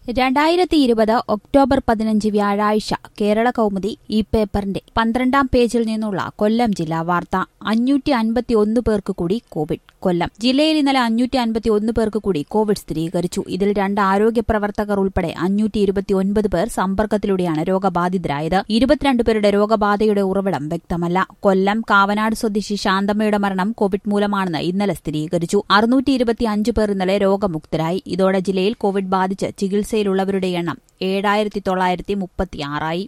രണ്ടായിരത്തി ഇരുപത് ഒക്ടോബർ പതിനഞ്ച് വ്യാഴാഴ്ച കേരള കൗമുദി ഈ പേപ്പറിന്റെ പന്ത്രണ്ടാം പേജിൽ നിന്നുള്ള കൊല്ലം ജില്ലാ വാർത്ത അഞ്ഞൂറ്റി അൻപത്തി ഒന്ന് പേർക്ക് കൂടി കോവിഡ് കൊല്ലം ജില്ലയിൽ ഇന്നലെ അഞ്ഞൂറ്റി അൻപത്തി ഒന്ന് പേർക്ക് കൂടി കോവിഡ് സ്ഥിരീകരിച്ചു ഇതിൽ രണ്ട് ആരോഗ്യ പ്രവർത്തകർ ഉൾപ്പെടെ അഞ്ഞൂറ്റി ഇരുപത്തി ഒൻപത് പേർ സമ്പർക്കത്തിലൂടെയാണ് രോഗബാധിതരായത് ഇരുപത്തിരണ്ട് പേരുടെ രോഗബാധയുടെ ഉറവിടം വ്യക്തമല്ല കൊല്ലം കാവനാട് സ്വദേശി ശാന്തമ്മയുടെ മരണം കോവിഡ് മൂലമാണെന്ന് ഇന്നലെ സ്ഥിരീകരിച്ചു അറുന്നൂറ്റി ഇരുപത്തി അഞ്ച് പേർ ഇന്നലെ രോഗമുക്തരായി ഇതോടെ ജില്ലയിൽ കോവിഡ് ബാധിച്ച് ചികിത്സയിലുള്ളവരുടെ എണ്ണം ഏഴായിരത്തി തൊള്ളായിരത്തി മുപ്പത്തിയാറായി